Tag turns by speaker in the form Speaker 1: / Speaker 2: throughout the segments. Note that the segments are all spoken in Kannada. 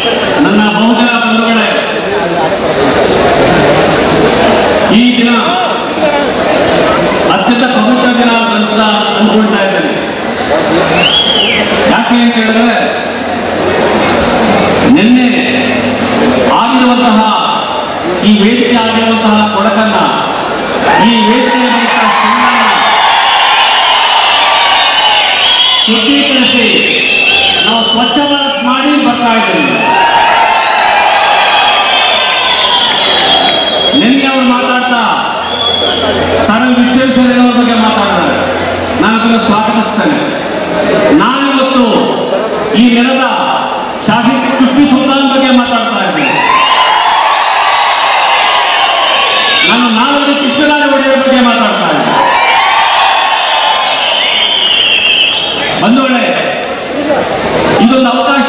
Speaker 1: ನನ್ನ ಬಹುಜನ ಬಂಧುಗಳೇ ಈ ದಿನ ಅತ್ಯಂತ ಪವಿತ್ರ ದಿನ ಅಂತ ಅಂದ್ಕೊಳ್ತಾ ಇದ್ದೇನೆ ಯಾಕೆ ಅಂತ ಹೇಳಿದ್ರೆ ನಿನ್ನೆ ಆಗಿರುವಂತಹ ಈ ವೇದಿಕೆ ಆಗಿರುವಂತಹ ಕೊಡಕನ್ನ ಈ ವೇದಿಕೆ ಶುದ್ಧೀಕರಿಸಿ ನಾವು ಸ್ವಚ್ಛ ಭಾರತ್ ಮಾಡಿ ಬರ್ತಾ ಇದ್ದೇವೆ ನಿನ್ನೆ ಅವರು ಮಾತಾಡ್ತಾ ಸರ್ ವಿಶ್ವೇಶ್ವರಯ್ಯನವರ ಬಗ್ಗೆ ಮಾತಾಡ್ತಾರೆ ನಾನು ಅದನ್ನು ಸ್ವಾಗತಿಸ್ತೇನೆ ನಾನಿವತ್ತು ಈ ನೆಲದ ಶಾಹಿ ಟಿಪ್ಪು ಸುಲ್ತಾನ್ ಬಗ್ಗೆ ಮಾತಾಡ್ತಾ ಇದ್ದೇನೆ ನಾನು ನಾಲ್ವರು ಕೃಷ್ಣರಾಜ ಒಡೆಯರ ಬಗ್ಗೆ ಮಾತಾಡ್ತಾ ಇದ್ದೇನೆ ಬಂಧುಗಳೇ ಇದೊಂದು ಅವಕಾಶ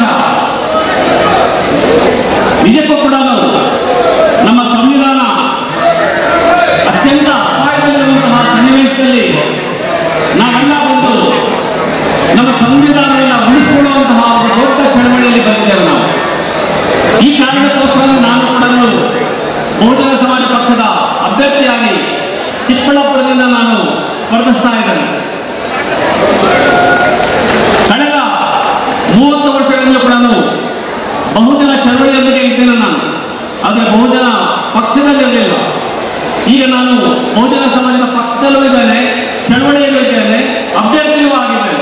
Speaker 1: ನಿಜಕ್ಕೂ ಕೂಡ ನಮ್ಮ ಸಂವಿಧಾನ ಅತ್ಯಂತ ಅಪಾಯದಲ್ಲಿರುವಂತಹ ಸನ್ನಿವೇಶದಲ್ಲಿ ನಾವೆಲ್ಲ ಒಂದು ನಮ್ಮ ಸಂವಿಧಾನವನ್ನು ಉಳಿಸಿಕೊಳ್ಳುವಂತಹ ಒಂದು ದೊಡ್ಡ ಚಳವಳಿಯಲ್ಲಿ ಬಂದಿದ್ದೇವೆ ನಾವು ಈ ಕಾರಣಕ್ಕೋಸ್ಕರ ನಾನು ಕೂಡ ಬಹುಜನ ಸಮಾಜ ಪಕ್ಷದ ಅಭ್ಯರ್ಥಿಯಾಗಿ ಚಿಕ್ಕಬಳ್ಳಾಪುರದಿಂದ ನಾನು ಸ್ಪರ್ಧಿಸ್ತಾ ಇದ್ದೇನೆ ಕಳೆದ ಮೂವತ್ತು ವರ್ಷಗಳಿಂದ ಕೂಡ ಬಹುಜನ ಚಳವಳಿಯೊಂದಿಗೆ ಇದ್ದೇನೆ ನಾನು ಆದರೆ ಬಹುಜನ ಪಕ್ಷದಲ್ಲಿ ಇರಲಿಲ್ಲ ಈಗ ನಾನು ಬಹುಜನ ಸಮಾಜದ ಪಕ್ಷದಲ್ಲೂ ಇದ್ದೇನೆ ಚಳವಳಿಯಲ್ಲೂ ಇದ್ದೇನೆ ಅಭ್ಯರ್ಥಿಯೂ ಆಗಿದ್ದೇನೆ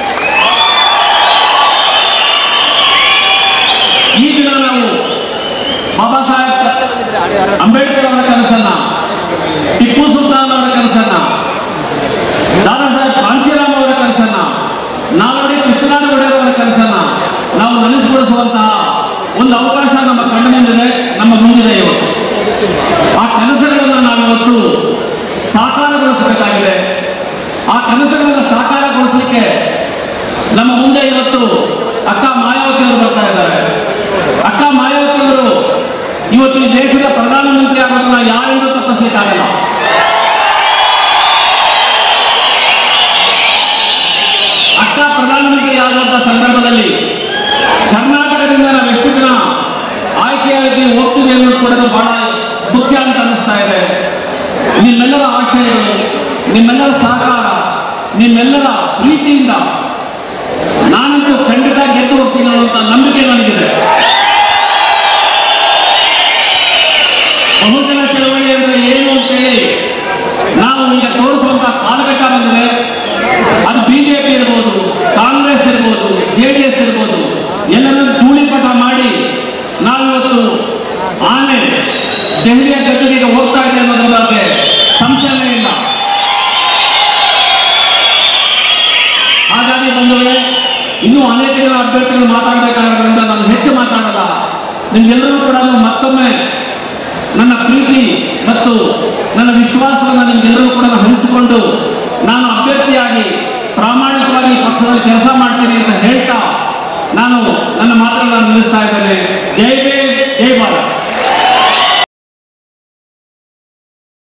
Speaker 1: ಈ ದಿನ ನಾವು ಬಾಬಾ ಸಾಹೇಬ್ ಅಂಬೇಡ್ಕರ್ ಅವರ ಕನಸನ್ನ ಟಿಪ್ಪು ಸುಲ್ತಾನ್ ಅವರ ಕನಸನ್ನ ದಾದಾ ಸಾಹೇಬ್ ಕಾಂಶಿರಾಮ್ ಅವರ ಕನಸನ್ನ ನಾಲ್ವಡಿ ಕೃಷ್ಣರಾಜ ಒಡೆಯರ್ ಅವರ ಕನಸನ್ನ ನಾವು ನನಸುಗೊಳಿಸುವಂತಹ ಒಂದು ಅವಕಾಶ ನಮ್ಮ ಕಣ್ಣು ಮುಂದಿದೆ ನಮ್ಮ ಮುಂದಿದೆ ಇವತ್ತು ಆ ಕನಸುಗಳನ್ನು ನಾವಿವತ್ತು ಸಾಕಾರಗೊಳಿಸಬೇಕಾಗಿದೆ ಆ ಕನಸುಗಳನ್ನು ಸಾಕಾರಗೊಳಿಸಲಿಕ್ಕೆ ನಮ್ಮ ಮುಂದೆ ಇವತ್ತು ಅಕ್ಕ ಮಾಯಾವತಿ ಅವರು ಬರ್ತಾ ಇದ್ದಾರೆ ಅಕ್ಕ ಮಾಯಾವತಿ ಅವರು ಇವತ್ತು ಈ ದೇಶದ ಪ್ರಧಾನಮಂತ್ರಿ ಆಗೋದನ್ನ ಯಾರಿಂದೂ ತಪ್ಪಿಸ್ಲಿಕ್ಕಾಗಲ್ಲ ಅಕ್ಕ ಪ್ರಧಾನಮಂತ್ರಿ ಆಗುವಂತ ಸಂದರ್ಭದಲ್ಲಿ ಕರ್ನಾಟಕದಿಂದ ನಾವು ಎಷ್ಟು ಜನ ಆಯ್ಕೆಯಾಗಿ ಹೋಗ್ತೀವಿ ಅನ್ನೋದು ಕೂಡ ಬಹಳ ಮುಖ್ಯ ಅಂತ ಅನ್ನಿಸ್ತಾ ಇದೆ ನಿಮ್ಮೆಲ್ಲರ ಆಶಯಗಳು ನಿಮ್ಮೆಲ್ಲರ ಸಹಕಾರ ನಿಮ್ಮೆಲ್ಲರ ಪ್ರೀತಿಯಿಂದ ನಾನಂತೂ ಖಂಡಿತ ಗೆದ್ದು ಹೋಗ್ತೀನಿ ಅನ್ನುವಂಥ ನಂಬಿಕೆ ನನಗಿದೆ ಬಹುಜನ ಚಳವಳಿ ಅಂದ್ರೆ ಏನು ಅಂತೇಳಿ ನಾವು ಈಗ ತೋರಿಸುವಂತ ಕಾಲಘಟ್ಟ ಬಂದಿದೆ ಅದು ಬಿಜೆಪಿ ಇರ್ಬೋದು ಕಾಂಗ್ರೆಸ್ ಇರ್ಬೋದು ಜೆ ಡಿ ಎಸ್ ಇರ್ಬೋದು ಎಲ್ಲರನ್ನು ಧೂಳಿಪಟ ಮಾಡಿ ನಾವಿವತ್ತು ಆನೆ ದೆಹಲಿಯ ಗದ್ದೆಗೆ ಹೋಗ್ತಾ ಇದೆ ಅನ್ನೋದ್ರ ಬಗ್ಗೆ ಸಂಶಯನೇ ಇಲ್ಲ ಹಾಗಾಗಿ ಬಂಧುಗಳೇ ಇನ್ನೂ ಅನೇಕ ಜನ ಅಭ್ಯರ್ಥಿಗಳು ಮಾತಾಡಬೇಕಾದ್ರಿಂದ ನಾನು ಹೆಚ್ಚು ಮಾತಾಡಲ್ಲ ನಿಮ್ಗೆಲ್ಲರೂ ಕೂಡ ಮತ್ತೊಮ್ಮೆ ನನ್ನ ಪ್ರೀತಿ ಮತ್ತು ನನ್ನ ವಿಶ್ವಾಸವನ್ನು ನಿಮ್ಗೆಲ್ಲರೂ ಕೂಡ ಹಂಚಿಕೊಂಡು ನಾನು ಅಭ್ಯರ್ಥಿಯಾಗಿ ಪ್ರಾಮಾಣಿಕವಾಗಿ ಈ ಪಕ್ಷದಲ್ಲಿ ಕೆಲಸ ಮಾಡ್ತೀನಿ ಅಂತ ಹೇಳ್ತಾ ನಾನು ನನ್ನ ಮಾತನ್ನು ನಿಲ್ಲಿಸ್ತಾ ಇದ್ದೇನೆ ಜೈ ಭೀಮ್ ಜೈ ಭಾರತ್